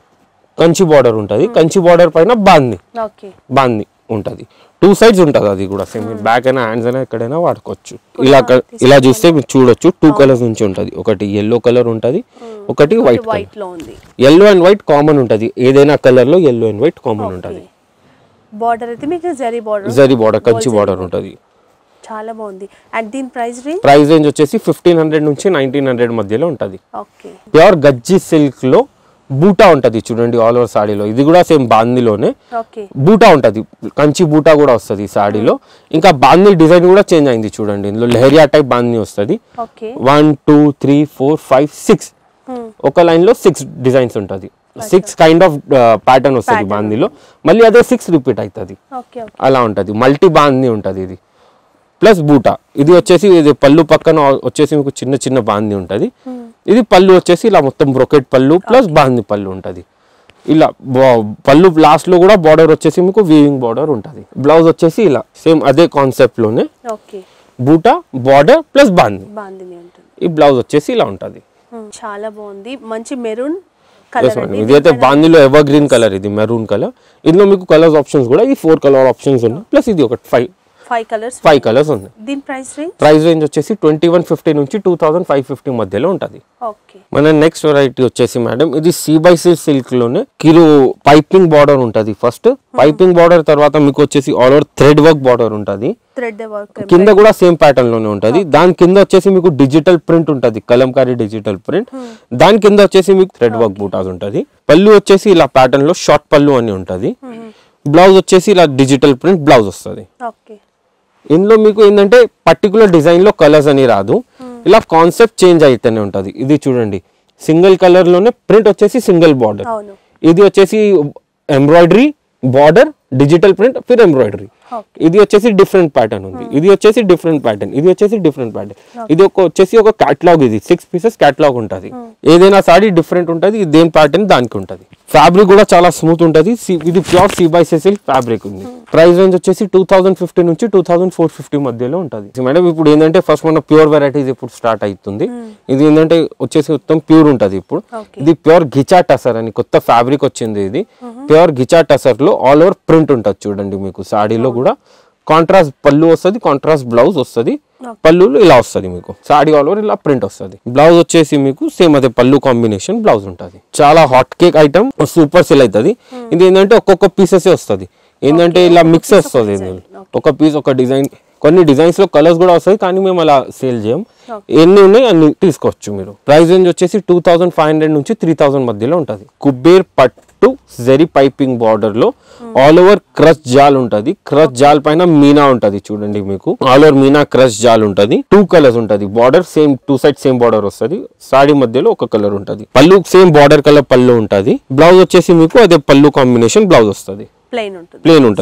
కంచి బార్డర్ ఉంటుంది కంచి బార్డర్ పైన బాంది ఓకే బాంది ఉంటుంది టూ సైడ్స్ ఉంటుంది అది కూడా సేమ్ బ్యాక్ అయినా హ్యాండ్స్ అయినా ఎక్కడైనా వాడుకోవచ్చు ఇలా క- ఇలా చూస్తే మీరు చూడొచ్చు టూ కలర్స్ నుంచి ఉంటుంది ఒకటి ఎల్లో కలర్ ఉంటుంది ఒకటి వైట్ కలర్ వైట్ లో ఉంది ఎల్లో అండ్ వైట్ కామన్ ఉంటుంది ఏదైనా కలర్ లో ఎల్లో అండ్ వైట్ కామన్ ఉంటుంది బార్డర్ అయితే మీకు జరీ బార్డర్ జరీ బార్డర్ కంచి బార్డర్ ఉంటుంది చాలా బాగుంది అండ్ దీని ప్రైస్ రేంజ్ ప్రైస్ రేంజ్ వచ్చేసి ఫిఫ్టీన్ హండ్రెడ్ నుంచి నైన్టీన్ హండ్రెడ్ మధ్యలో ఉంటుంది ఓకే ప్యూర్ గజ్జి సిల్క్ లో బూటా ఉంటుంది చూడండి ఆల్ ఓవర్ సాడీలో ఇది కూడా సేమ్ బాందీలోనే ఓకే బూటా ఉంటుంది కంచి బూటా కూడా వస్తుంది ఈ సాడీలో ఇంకా బాందీ డిజైన్ కూడా చేంజ్ అయింది చూడండి ఇందులో లెహరియా టైప్ బాందీ వస్తుంది okay one two three four five six ఒక లైన్ లో సిక్స్ డిజైన్స్ ఉంటుంది సిక్స్ కైండ్ ఆఫ్ ప్యాటర్న్ వస్తుంది బాందీలో మళ్ళీ అదే సిక్స్ రిపీట్ అవుతుంది ఓకే ఓకే అలా ఉంటుంది మల్టీ బాందీ ఉంటుంది ఇది ప్లస్ బూటా ఇది వచ్చేసి ఇది పళ్ళు పక్కన వచ్చేసి మీకు చిన్న చిన్న బాందీ ఉంటుంది ఇది పళ్ళు వచ్చేసి ఇలా మొత్తం బ్రొకెట్ పళ్ళు ప్లస్ బాందీ పళ్ళు ఉంటుంది ఇలా బా- పళ్ళు లాస్ట్ లో కూడా బార్డర్ వచ్చేసి మీకు వీవింగ్ బార్డర్ ఉంటుంది బ్లౌజ్ వచ్చేసి ఇలా సేమ్ అదే కాన్సెప్ట్ లోనే ఓకే బూటా బార్డర్ ప్లస్ బాందీ బాగుంది ఉంటుంది ఈ బ్లౌజ్ వచ్చేసి ఇలా ఉంటుంది Hmm, చాలా బాగుంది మంచి మెరూన్ Yes, కలర్ madam. అండి ఇది అయితే బాందీలో ఎవర్ గ్రీన్ కలర్ ఇది మెరూన్ కలర్ ఇందులో మీకు కలర్స్ ఆప్షన్స్ కూడా ఈ ఫోర్ కలర్ ఆప్షన్స్ ఉన్నాయి ప్లస్ ఇది ఒక five five colours five colours ఉన్నాయి దీని ప్రైస్ రేంజ్ ప్రైస్ రేంజ్ వచ్చేసి ట్వంటీ వన్ ఫిఫ్టీ నుంచి టూ థౌసండ్ ఫైవ్ ఫిఫ్టీ మధ్యలో ఉంటుంది ఓకే మన నెక్స్ట్ వెరైటీ వచ్చేసి మేడం ఇది సి బై సి సిల్క్ లోనే కిరు పైపింగ్ బార్డర్ ఉంటుంది ఫస్ట్ పైపింగ్ బార్డర్ తర్వాత మీకు వచ్చేసి all over thread work border ఉంటుంది థ్రెడ్ వర్క్ కింద కూడా సేమ్ ప్యాటర్న్ లోనే ఉంటుంది దాని కింద వచ్చేసి మీకు డిజిటల్ ప్రింట్ ఉంటుంది కలంకారీ డిజిటల్ ప్రింట్ దాని కింద వచ్చేసి మీకు థ్రెడ్ వర్క్ బూటాస్ ఉంటుంది పళ్ళు వచ్చేసి ఇలా ప్యాటర్న్ లో షార్ట్ పళ్ళు అని ఉంటుంది బ్లౌజ్ వచ్చేసి ఇలా డిజిటల్ ప్రింట్ బ్లౌజ్ వస్తుంది ఓకే ఇందులో మీకు ఏంటంటే పర్టికులర్ డిజైన్ లో కలర్స్ అని రాదు ఇలా కాన్సెప్ట్ చేంజ్ అయితేనే ఉంటుంది ఇది చూడండి సింగిల్ కలర్ లోనే ప్రింట్ వచ్చేసి సింగిల్ బార్డర్ అవును ఇది వచ్చేసి ఎంబ్రాయిడరీ బార్డర్ డిజిటల్ ప్రింట్ ఫిర్ ఎంబ్రాయిడరీ ఓకే ఇది వచ్చేసి డిఫరెంట్ ప్యాటర్న్ ఉంది ఇది వచ్చేసి డిఫరెంట్ ప్యాటర్న్ ఇది వచ్చేసి డిఫరెంట్ ప్యాటర్న్ ఇది ఒక వచ్చేసి ఒక క్యాటలాగ్ ఇది సిక్స్ పీసెస్ క్యాటలాగ్ ఉంటుంది ఏదైనా సారీ డిఫరెంట్ ఉంటుంది ఇది దేని ప్యాటర్న్ దానికి ఉంటుంది ఫ్యాబ్రిక్ కూడా చాలా స్మూత్ ఉంటుంది సి- ఇది pure C by silk fabric ఉంది ప్రైస్ రేంజ్ వచ్చేసి టూ థౌసండ్ ఫిఫ్టీ నుంచి టూ థౌసండ్ ఫోర్ ఫిఫ్టీ మధ్యలో ఉంటుంది మేడం ఇప్పుడు ఏంటంటే ఫస్ట్ మన ప్యూర్ వెరైటీస్ ఇప్పుడు స్టార్ట్ అవుతుంది ఇది ఏంటంటే వచ్చేసి మొత్తం ప్యూర్ ఉంటుంది ఇప్పుడు Okay. ఇది ప్యూర్ గిచా టసర్ అని కొత్త ఫ్యాబ్రిక్ వచ్చింది ఇది ప్యూర్ గిచా టసర్ లో ఆల్ ఓవర్ ప్రింట్ ఉంటుంది చూడండి మీకు సాడీలో కూడా కాంట్రాస్ట్ పళ్ళు వస్తుంది కాంట్రాస్ట్ బ్లౌజ్ వస్తుంది పళ్ళులో ఇలా వస్తుంది మీకు సాడీ ఆల్ ఓవర్ ఇలా ప్రింట్ వస్తుంది బ్లౌజ్ వచ్చేసి మీకు సేమ్ అదే పళ్ళు కాంబినేషన్ బ్లౌజ్ ఉంటుంది చాలా hot cake item super sell అవుతుంది ఇది ఏంటంటే ఒక్కొక్క పీసెస్ వస్తుంది ఏంటంటే ఇలా మిక్స్ వస్తుంది ఇది ఒక పీస్ ఒక డిజైన్ కొన్ని డిజైన్స్ లో కలర్స్ కూడా వస్తాయి కానీ మేము అలా సేల్ చేయం ఎన్ని ఉన్నాయి అన్ని తీసుకోవచ్చు మీరు ప్రైస్ రేంజ్ వచ్చేసి టూ థౌసండ్ ఫైవ్ హండ్రెడ్ నుంచి త్రీ థౌసండ్ మధ్యలో ఉంటుంది కుబేర్ పట్టు జెరీ పైపింగ్ బార్డర్ లో ఆల్ ఓవర్ క్రష్ జాల్ ఉంటది క్రష్ జాల్ పైన మీనా ఉంటది చూడండి మీకు ఆల్ ఓవర్ మీనా క్రష్ జాల్ ఉంటది టూ కలర్స్ ఉంటది border same two side same border వస్తది సాడీ మధ్యలో ఒక కలర్ ఉంటది పళ్ళు సేమ్ బార్డర్ కలర్ పళ్ళు ఉంటది బ్లౌజ్ వచ్చేసి మీకు అదే పళ్ళు కాంబినేషన్ బ్లౌజ్ వస్తది ప్లెయిన్ ఉంటుంది ప్లేన్ ఉంటుంది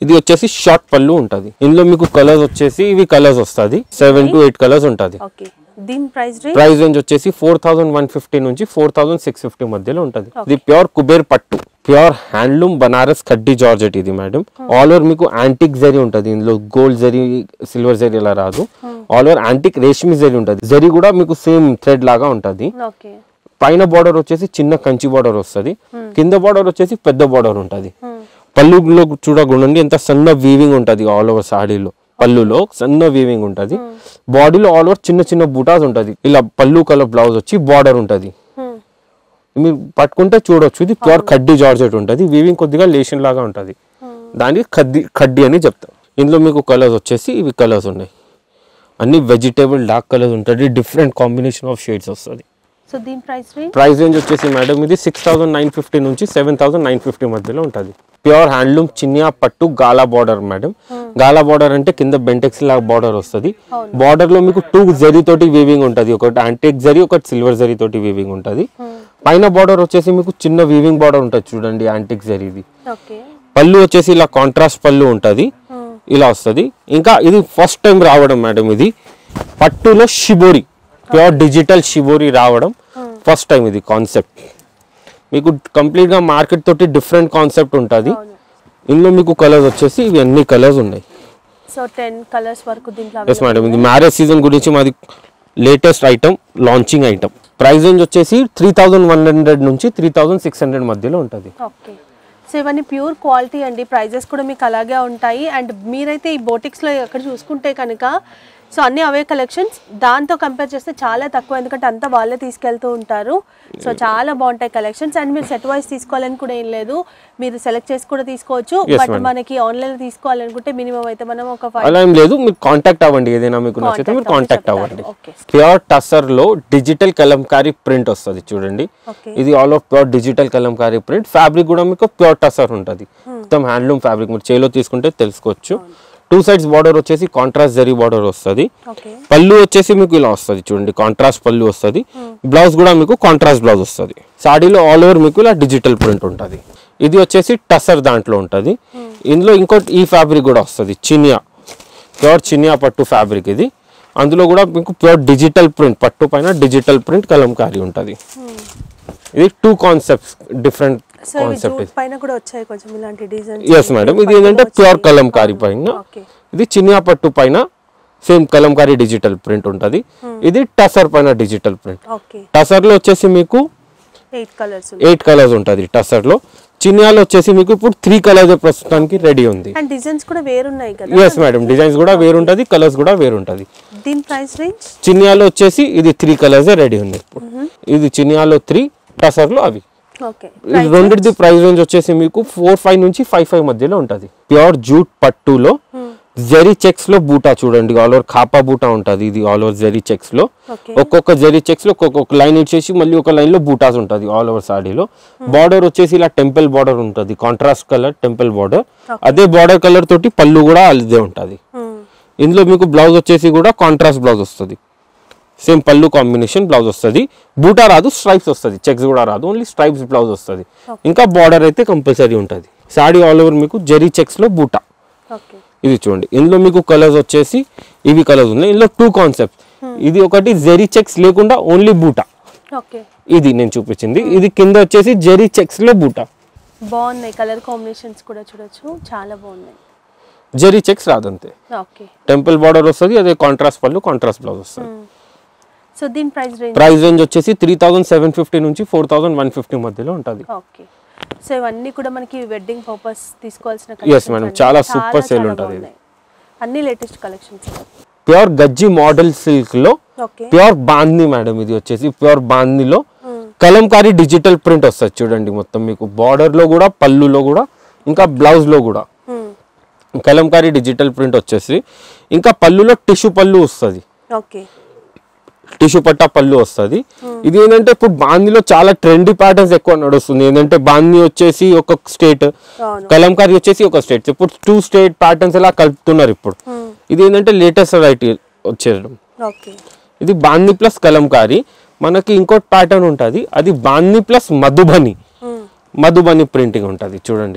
ఇది వచ్చేసి షార్ట్ పళ్ళు ఉంటది ఇందులో మీకు కలర్స్ వచ్చేసి ఇవి కలర్స్ వస్తుంది సెవెన్ టు ఎయిట్ కలర్స్ ఉంటది ఓకే దీని ప్రైస్ రేంజ్ ప్రైస్ రేంజ్ వచ్చేసి ఫోర్ థౌసండ్ వన్ ఫిఫ్టీ నుంచి ఫోర్ థౌసండ్ సిక్స్ ఫిఫ్టీ మధ్యలో ఉంటది ఇది ప్యూర్ కుబేర్ పట్టు ప్యూర్ హ్యాండ్లూమ్ బనారస్ కడ్డీ జార్జెట్ ఇది మేడం ఆల్ ఓవర్ మీకు యాంటిక్ జరీ ఉంటది ఇందులో గోల్డ్ జరీ సిల్వర్ జరీ ఇలా రాదు ఆల్ ఓవర్ యాంటిక్ రేష్మి జరీ ఉంటది జరీ కూడా మీకు సేమ్ థ్రెడ్ లాగా ఉంటది ఓకే పైన బార్డర్ వచ్చేసి చిన్న కంచి బార్డర్ వస్తది కింద బార్డర్ వచ్చేసి పెద్ద బార్డర్ ఉంటది పళ్ళులో చూడకుండా ఎంత సన్న వీవింగ్ ఉంటది ఆల్ ఓవర్ సాడీలో పళ్ళులో సన్న వీవింగ్ ఉంటది బాడీలో ఆల్ ఓవర్ చిన్న చిన్న బూటాస్ ఉంటది ఇలా పళ్ళు కలర్ బ్లౌజ్ వచ్చి బార్డర్ ఉంటది మీరు పట్టుకుంటే చూడొచ్చు ఇది ప్యూర్ కడ్డీ జార్జెట్ ఉంటది వీవింగ్ కొద్దిగా లేషన్ లాగా ఉంటది దానికి కడ్డీ కడ్డీ అని చెప్తాం ఇందులో మీకు కలర్స్ వచ్చేసి ఇవి కలర్స్ ఉన్నాయి అన్ని వెజిటేబుల్ డార్క్ కలర్స్ ఉంటుంది డిఫరెంట్ కాంబినేషన్ ఆఫ్ షేడ్స్ వస్తుంది సో దీని ప్రైస్ రేంజ్ ప్రైస్ రేంజ్ వచ్చేసి మేడం ఇది సిక్స్ థౌసండ్ నైన్ ఫిఫ్టీ నుంచి సెవెన్ థౌసండ్ నైన్ ఫిఫ్టీ మధ్యలో ఉంటుంది ప్యూర్ హ్యాండ్లూమ్ చిన్నియా పట్టు గాలా బార్డర్ మేడం గాలా బార్డర్ అంటే కింద బెంటెక్స్ లాగా బార్డర్ వస్తుంది బార్డర్ లో మీకు టూ జరీ తోటి వీవింగ్ ఉంటుంది ఒకటి యాంటిక్ జరీ ఒకటి సిల్వర్ జరీ తోటి వీవింగ్ ఉంటుంది పైన బార్డర్ వచ్చేసి మీకు చిన్న వీవింగ్ బార్డర్ ఉంటుంది చూడండి యాంటిక్ జరీది ఓకే పళ్ళు వచ్చేసి ఇలా కాంట్రాస్ట్ పళ్ళు ఉంటుంది ఇలా వస్తుంది ఇంకా ఇది ఫస్ట్ టైం రావడం మేడం ఇది పట్టులో షిబోరి ప్యూర్ డిజిటల్ షిబోరి రావడం ఫస్ట్ టైం ఇది కాన్సెప్ట్ మీకు కంప్లీట్ గా మార్కెట్ తోటి డిఫరెంట్ కాన్సెప్ట్ ఉంటుంది ఇందులో మీకు కలర్స్ వచ్చేసి ఇవి అన్ని కలర్స్ ఉన్నాయి సో టెన్ కలర్స్ వరకు దీంట్లో ఎస్ మేడం ఇది మ్యారేజ్ సీజన్ గురించి మాది latest item launching item price range వచ్చేసి త్రీ థౌజండ్ వన్ హండ్రెడ్ నుంచి త్రీ థౌజండ్ సిక్స్ హండ్రెడ్ మధ్యలో ఉంటుంది ఓకే సో ఇవన్నీ ప్యూర్ క్వాలిటీ అండి ప్రైజెస్ కూడా మీకు అలాగే ఉంటాయి అండ్ మీరైతే ఈ బోటిక్స్లో ఎక్కడ చూసుకుంటే కనుక సో అన్ని అవే కలెక్షన్స్ దాంతో కంపేర్ చేస్తే చాలా తక్కువ ఎందుకంటే అంతా వాళ్ళే తీసుకెళ్తూ ఉంటారు సో చాలా బాగుంటాయి కలెక్షన్స్ అండ్ మీరు సెట్ వైస్ తీసుకోవాలని కూడా ఏం లేదు మీరు సెలెక్ట్ చేసి కూడా తీసుకోవచ్చు Yes, బట్ madam. మనకి ఆన్లైన్ తీసుకోవాలనుకుంటే మినిమం అయితే మనం ఒక ఫైవ్ అలా ఏం లేదు మీరు కాంటాక్ట్ అవ్వండి ఏదైనా మీకు నచ్చితే మీరు Contact కాంటాక్ట్ అవ్వండి, అవ్వండి okay. ప్యూర్ టసర్ లో డిజిటల్ కలంకారీ ప్రింట్ వస్తుంది చూడండి ఓకే ఇది all of pure digital kalamkari print fabric కూడా మీకు ప్యూర్ టసర్ ఉంటుంది మొత్తం హ్యాండ్లూమ్ ఫ్యాబ్రిక్ మీరు చేలో తీసుకుంటే తెలుసుకోవచ్చు టూ సైడ్స్ బార్డర్ వచ్చేసి కాంట్రాస్ట్ జరీ బార్డర్ వస్తుంది ఓకే పళ్ళు వచ్చేసి మీకు ఇలా వస్తుంది చూడండి కాంట్రాస్ట్ పళ్ళు వస్తుంది బ్లౌజ్ కూడా మీకు కాంట్రాస్ట్ బ్లౌజ్ వస్తుంది సాడీలో ఆల్ ఓవర్ మీకు ఇలా డిజిటల్ ప్రింట్ ఉంటుంది ఇది వచ్చేసి టసర్ దాంట్లో ఉంటుంది ఇందులో ఇంకోటి ఈ ఫ్యాబ్రిక్ కూడా వస్తుంది చినియా ప్యూర్ చినియా పట్టు ఫ్యాబ్రిక్ ఇది అందులో కూడా మీకు ప్యూర్ డిజిటల్ ప్రింట్ పట్టు పైన డిజిటల్ ప్రింట్ కలంకారీ ఉంటుంది ఇది టూ కాన్సెప్ట్స్ డిఫరెంట్ సో ఇవి కాన్సెప్ట్ జూట్ పైన కూడా వచ్చాయి కొంచెం ఇలాంటి డిజైన్ ఎస్ మేడం ఇది ఏంటంటే ప్యూర్ కలంకారీ పైన ఓకే ఇది చినియా పట్టు పైన సేమ్ కలంకారీ డిజిటల్ ప్రింట్ ఉంటుంది ఇది టసర్ పైన డిజిటల్ ప్రింట్ ఓకే టసర్ లో వచ్చేసి మీకు ఎయిట్ కలర్స్ ఎయిట్ కలర్స్ ఉంటుంది టసర్ లో చినియాలో వచ్చేసి మీకు ఇప్పుడు త్రీ కలర్స్ ప్రస్తుతానికి రెడీ ఉంది అండ్ డిజైన్స్ కూడా వేరున్నాయి కదా ఎస్ మేడం డిజైన్స్ కూడా వేరుంటది కలర్స్ కూడా వేరుంటది దీని ప్రైస్ రేంజ్ చినియాలో వచ్చేసి ఇది త్రీ కలర్స్ రెడీ ఉంది ఇప్పుడు ఇది చినియాలో త్రీ టసర్ లో అవి ఓకే ఇది రెండింటిది ప్రైస్ రేంజ్ వచ్చేసి మీకు ఫోర్ ఫైవ్ నుంచి ఫైవ్ ఫైవ్ మధ్యలో ఉంటుంది ప్యూర్ జూట్ పట్టులో జెరీ చెక్స్ లో బూటా చూడండి ఆల్ ఓవర్ ఖాపా బూటా ఉంటుంది ఇది ఆల్ ఓవర్ జెరీ చెక్స్ లో ఓకే ఒక్కొక్క జెరీ చెక్స్ లో ఒక్కొక్క లైన్ ఇచ్చేసి మళ్ళీ ఒక లైన్ లో బూటాస్ ఉంటుంది ఆల్ ఓవర్ సాడీలో బార్డర్ వచ్చేసి ఇలా టెంపుల్ బార్డర్ ఉంటుంది కాంట్రాస్ట్ కలర్ టెంపుల్ బార్డర్ అదే బార్డర్ కలర్ తోటి పళ్ళు కూడా అదే ఉంటుంది ఇందులో మీకు బ్లౌజ్ వచ్చేసి కూడా కాంట్రాస్ట్ బ్లౌజ్ వస్తుంది సేమ్ పళ్ళు కాంబినేషన్ బ్లౌజ్ వస్తుంది బూటా రాదు స్ట్రైప్స్ వస్తుంది చెక్స్ కూడా రాదు ఓన్లీ స్ట్రైప్స్ బ్లౌజ్ వస్తుంది ఇంకా బార్డర్ అయితే కంపల్సరీ ఉంటుంది సాడీ ఆల్ ఓవర్ మీకు జెరీ చెక్స్ లో బూటా ఓకే ఇది చూడండి ఇందులో మీకు కలర్స్ వచ్చేసి ఇవి కలర్స్ ఉన్నాయి ఇందులో టూ కాన్సెప్ట్ ఇది ఒకటి జెరీ చెక్స్ లేకుండా ఓన్లీ బూటా ఓకే ఇది నేను చూపించింది ఇది కింద వచ్చేసి జెరీ చెక్స్ లో బూటా బాగున్నాయి కలర్ కాంబినేషన్స్ కూడా చూడొచ్చు చాలా బాగున్నాయి జెరీ చెక్స్ రాదంతే ఓకే టెంపుల్ బార్డర్ వస్తుంది అదే కాంట్రాస్ట్ పళ్ళు కాంట్రాస్ట్ బ్లౌజ్ వస్తుంది సో దీని ప్రైస్ రేంజ్ ప్రైస్ రేంజ్ వచ్చేసి త్రీ థౌసండ్ సెవెన్ ఫిఫ్టీ నుంచి ఫోర్ థౌసండ్ వన్ ఫిఫ్టీ మధ్యలో ఉంటుంది ఓకే సో ఇవన్నీ కూడా మనకి వెడ్డింగ్ పర్పస్ తీసుకోవాల్సిన Yes, collections madam. అండి. చాలా super sale చాలా ఉంటది ఇది. బాగున్నాయి. అన్ని లేటెస్ట్ కలెక్షన్స్ ప్యూర్ గజ్జి మోడల్ సిల్క్ లో ఓకే ప్యూర్ బాందీ మేడం ఇది వచ్చేసి ప్యూర్ బాందీలో కలంకారీ డిజిటల్ ప్రింట్ వస్తుంది చూడండి మొత్తం మీకు బార్డర్ లో కూడా పళ్ళులో కూడా ఇంకా బ్లౌజ్ లో కూడా కలంకారీ డిజిటల్ ప్రింట్ వచ్చేసి ఇంకా పళ్ళులో టిష్యూ పళ్ళు వస్తుంది ఓకే టిష్యూ పట్టా పళ్ళు వస్తుంది ఇది ఏంటంటే ఇప్పుడు బాందీలో చాలా ట్రెండీ ప్యాటర్న్స్ ఎక్కువ నడుస్తుంది ఏంటంటే బాందీ వచ్చేసి ఒక స్టేట్ అవును కలంకారీ వచ్చేసి ఒక స్టేట్ ఇప్పుడు టూ స్టేట్ ప్యాటర్న్స్ ఎలా కలుపుతున్నారు ఇప్పుడు ఇది ఏంటంటే లేటెస్ట్ వెరైటీ వచ్చేయడం ఓకే ఇది బాందీ ప్లస్ కలంకారీ మనకి ఇంకోటి ప్యాటర్న్ ఉంటుంది అది బాందీ ప్లస్ మధుబని మధుబని ప్రింటింగ్ ఉంటుంది చూడండి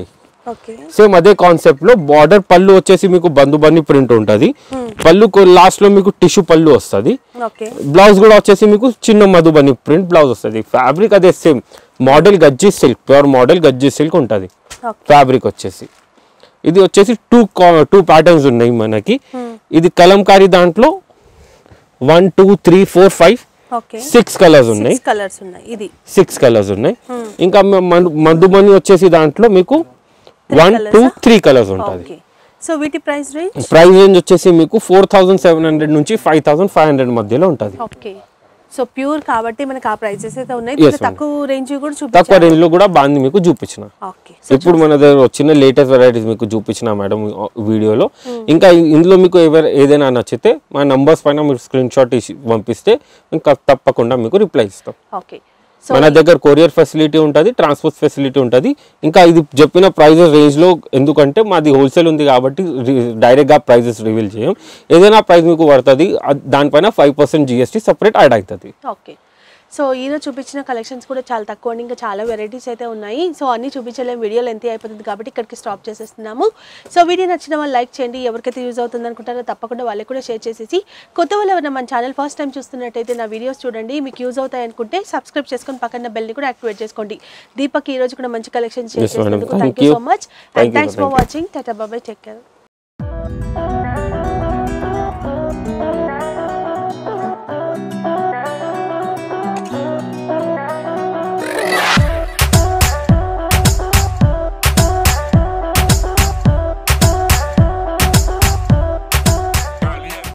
ఓకే సేమ్ అదే కాన్సెప్ట్ లో బార్డర్ పళ్ళు వచ్చేసి మీకు బంధు బంది ప్రింట్ ఉంటుంది పళ్ళు లాస్ట్ లో మీకు టిష్యూ పళ్ళు వస్తుంది ఓకే బ్లౌజ్ కూడా వచ్చేసి మీకు చిన్న మధుబని ప్రింట్ బ్లౌజ్ వస్తుంది ఫ్యాబ్రిక్ అదే సేమ్ మోడల్ గజ్జి సిల్క్ ప్యూర్ మోడల్ గజ్జి సిల్క్ ఉంటుంది ఓకే ఫ్యాబ్రిక్ వచ్చేసి ఇది వచ్చేసి టూ టూ ప్యాటర్న్స్ ఉన్నాయి మనకి ఇది కలంకారీ దాంట్లో one two three four five okay six colours ఉన్నాయి సిక్స్ కలర్స్ ఉన్నాయి ఇది సిక్స్ కలర్స్ ఉన్నాయి ఇంకా మ- మన- మధుబని వచ్చేసి దాంట్లో మీకు వన్ టూ త్రీ కలర్స్ ఉంటుంది ఓకే సో వీటి ప్రైస్ రేంజ్ ప్రైస్ రేంజ్ వచ్చేసి మీకు ఫోర్ థౌసండ్ సెవెన్ హండ్రెడ్ నుంచి ఫైవ్ థౌసండ్ ఫైవ్ హండ్రెడ్ మధ్యలో ఉంటుంది ఓకే సో ప్యూర్ కాబట్టి మనకి ఆ ప్రైసెస్ అయితే ఉన్నాయి Yes, కొంచెం తక్కువ రేంజ్ కూడా తక్కువ చూపించారు రేంజ్ లో కూడా బాగుంది మీకు చూపించిన ఓకే ఇప్పుడు మన దగ్గర వచ్చిన లేటెస్ట్ వెరైటీస్ మీకు చూపించిన మేడం వీడియోలో ఇంకా ఇందులో మీకు ఎవరు ఏదైనా నచ్చితే మా నంబర్స్ పైన మీరు స్క్రీన్ షాట్ ఇచ్చి పంపిస్తే ఇంకా తప్పకుండా మీకు రిప్లై ఇస్తాం ఓకే సో మన దగ్గర కొరియర్ ఫెసిలిటీ ఉంటుంది ట్రాన్స్పోర్ట్ ఫెసిలిటీ ఉంటుంది ఇంకా ఇది చెప్పిన ప్రైజెస్ రేంజ్లో ఎందుకంటే మాది హోల్సేల్ ఉంది కాబట్టి డైరెక్ట్గా ప్రైజెస్ రివీల్ చేయం ఏదైనా ప్రైస్ మీకు పడుతుంది అద్- దానిపైన five percent GST separate add అవుతుంది ఓకే సో ఈరోజు చూపించిన కలెక్షన్స్ కూడా చాలా తక్కువ అండి ఇంకా చాలా వెరైటీస్ అయితే ఉన్నాయి సో అన్ని చూపించలేము వీడియో లెంత్ అయిపోతుంది కాబట్టి ఇక్కడికి స్టాప్ చేసేస్తున్నాము సో వీడియో నచ్చిన వాళ్ళు లైక్ చేయండి ఎవరికైతే యూజ్ అవుతుంది అనుకుంటారో తప్పకుండా వాళ్ళకి కూడా షేర్ చేసేసి కొత్త వాళ్ళు ఎవరైనా మన ఛానల్ ఫస్ట్ టైం చూస్తున్నట్టయితే నా వీడియోస్ చూడండి మీకు యూజ్ అవుతాయి అనుకుంటే సబ్స్క్రైబ్ చేసుకొని పక్కన బెల్ని కూడా యాక్టివేట్ చేసుకోండి దీపక్ ఈ రోజు కూడా మంచి కలెక్షన్ షేర్ Yes, madam. చేసినందుకు Thank thank you you. So much Thank and you, thanks for thank you. Watching tata bye bye take care